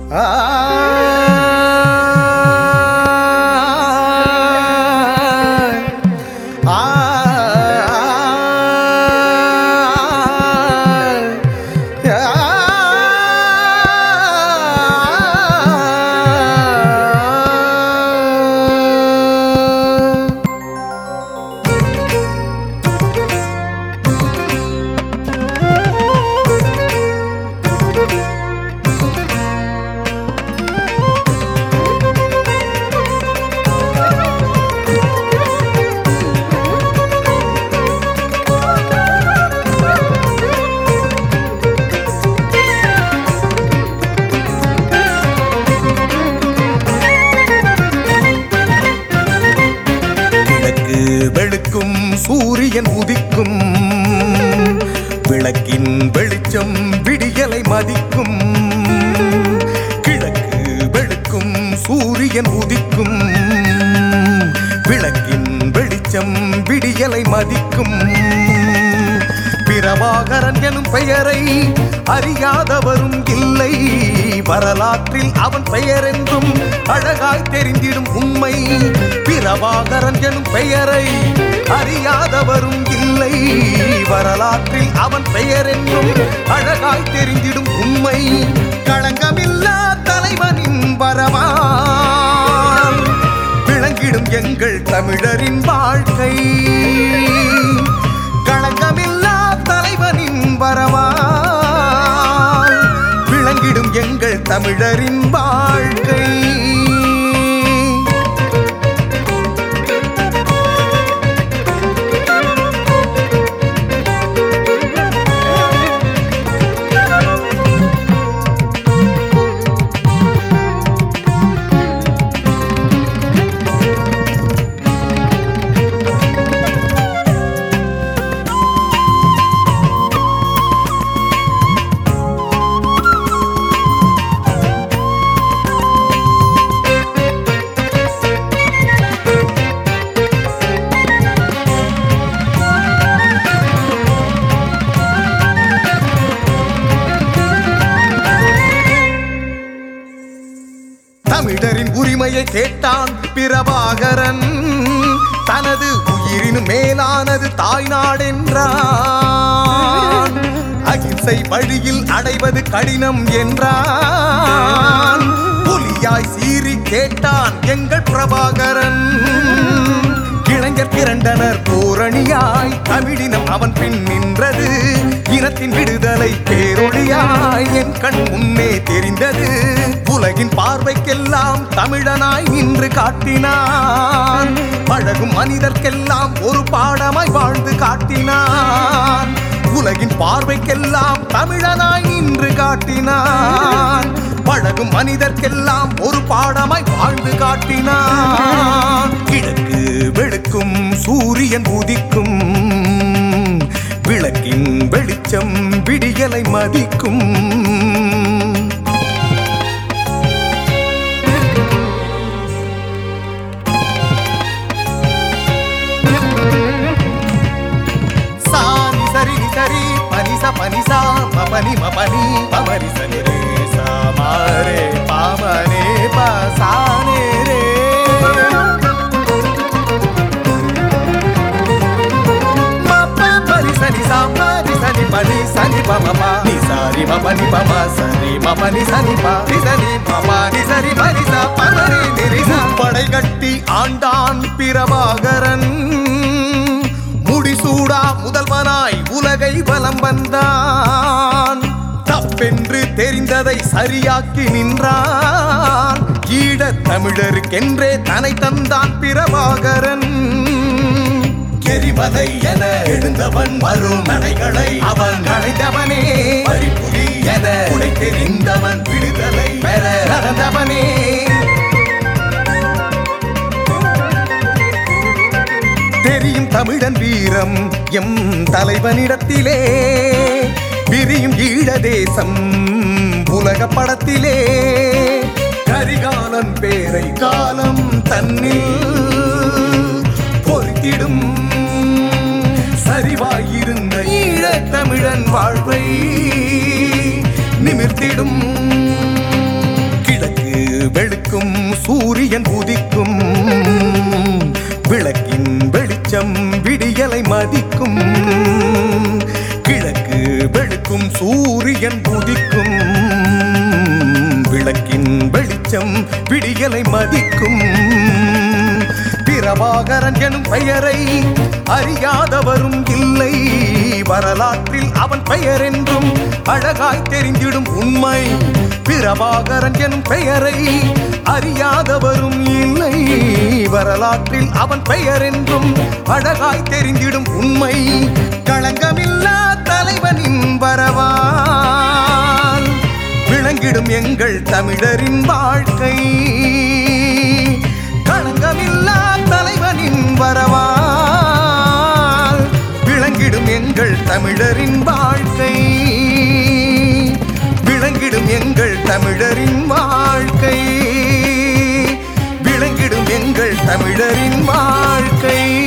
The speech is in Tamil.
கிழக்கு வெளுக்கும் சூரியன் உதிக்கும் விளக்கின் வெளிச்சம் விடியலை மதிக்கும் கிழக்கு வெளுக்கும் சூரியன் உதிக்கும் விளக்கின் வெளிச்சம் விடியலை மதிக்கும் பிரபாகரன் எனும் பெயரை அறியாதவரும் இல்லை வரலாற்றில் அவன் பெயர் என்றும் அழகாய் தெரிந்திடும் உண்மை பிரபாகரன் எனும் பெயரை அறியாதவரும் இல்லை வரலாற்றில் அவன் பெயர் என்றும் அழகாய் தெரிந்திடும் உண்மை களங்கமில்லா தலைவனின் வரவால் விளங்கிடும் எங்கள் தமிழரின் வாழ்க்கை களங்கமில்லா தலைவனின் வரவால் விளங்கிடும் எங்கள் தமிழரின் வாழ்க்கை தமிழரின் உரிமையை கேட்டான் பிரபாகரன் தனது உயிரின் மேலானது தாய்நாடென்றான் அகிம்சை வழியில் அடைவது கடினம் என்றான் புலியாய் சீறி கேட்டான் எங்கள் பிரபாகரன் இளைஞர் திரண்டனர் பூரணியாய் தமிழினம் அவன் பின் நின்றது இனத்தின் விடுதலை பேரொழியாய் என் கண் முன்னே தெரிந்தது உலகின் பார்வைக்கெல்லாம் தமிழனாய் நின்று காட்டினான் பழகும் மனிதர்க்கெல்லாம் ஒரு பாடமாய் வாழ்ந்து காட்டினான் உலகின் பார்வைக்கெல்லாம் தமிழனாய் நின்று காட்டினான் பழகும் மனிதர்க்கெல்லாம் ஒரு பாடமாய் வாழ்ந்து காட்டினான் கிழக்கு வெளுக்கும் சூரியன் உதிக்கும் விளக்கின் வெளிச்சம் விடியலை மதிக்கும் సాని సరి ని సరి పని స పని సా మ పని మ పని పమరి సని రే సా మా రే పా మ రే ప సా నే రే మ ప పరి సని సా పరి సని పని సని ప మ ప ని సారి మ పని ప మ సరి మ పని సని ప ని సని ప మ ని సరి పని స ప మ రి ని రి சா படை கட்டி ஆண்டான் பிரபாகரன் முடிசூடா முதல்வனாய் உலகை வலம் வந்தான் தப்பென்று தெரிந்ததை சரியாக்கி நின்றான் ஈழத் தமிழருக்கென்றே தனை தந்தான் பிரபாகரன் எரிமலை என எழுந்தவன் வரும் நடைகளை அவன் அடைந்தவனே பறிப்புலி என உடை தெரிந்தவன் விடுதலை பெற நடந்தவனே தெரியும் தமிழன் வீரம் எம் தலைவனிடத்திலே விரியும் ஈழ தேசம் உலக படத்திலே கரிகாலன் பேரை காலம் தன்னில் பொறுத்திடும் சரிவாயிருந்த ஈழத் தமிழன் வாழ்வை நிமிர்த்திடும் வெளுக்கும் சூரியன் உதிக்கும் விளக்கின் வெளிச்சம் விடியலை மதிக்கும் கிழக்கு வெளுக்கும் சூரியன் உதிக்கும் விளக்கின் வெளிச்சம் விடியலை மதிக்கும் பிரபாகரன் எனும் பெயரை அறியாதவரும் இல்லை வரலாற்றில் அவன் பெயர் என்றும் அழகாய் தெரிந்திடும் உண்மை பிரபாகரன் எனும் பெயரை அறியாதவரும் இல்லை வரலாற்றில் அவன் பெயர் என்றும் அழகாய் தெரிந்திடும் உண்மை களங்கமில்லா தலைவனின் வரவால் விளங்கிடும் எங்கள் தமிழரின் வாழ்க்கை களங்கமில்லா தலைவனின் வரவால் விளங்கிடும் எங்கள் தமிழரின் வாழ்க்கை விளங்கிடும் எங்கள் தமிழரின் வாழ்க்கை விளங்கிடும் எங்கள் தமிழரின் வாழ்க்கை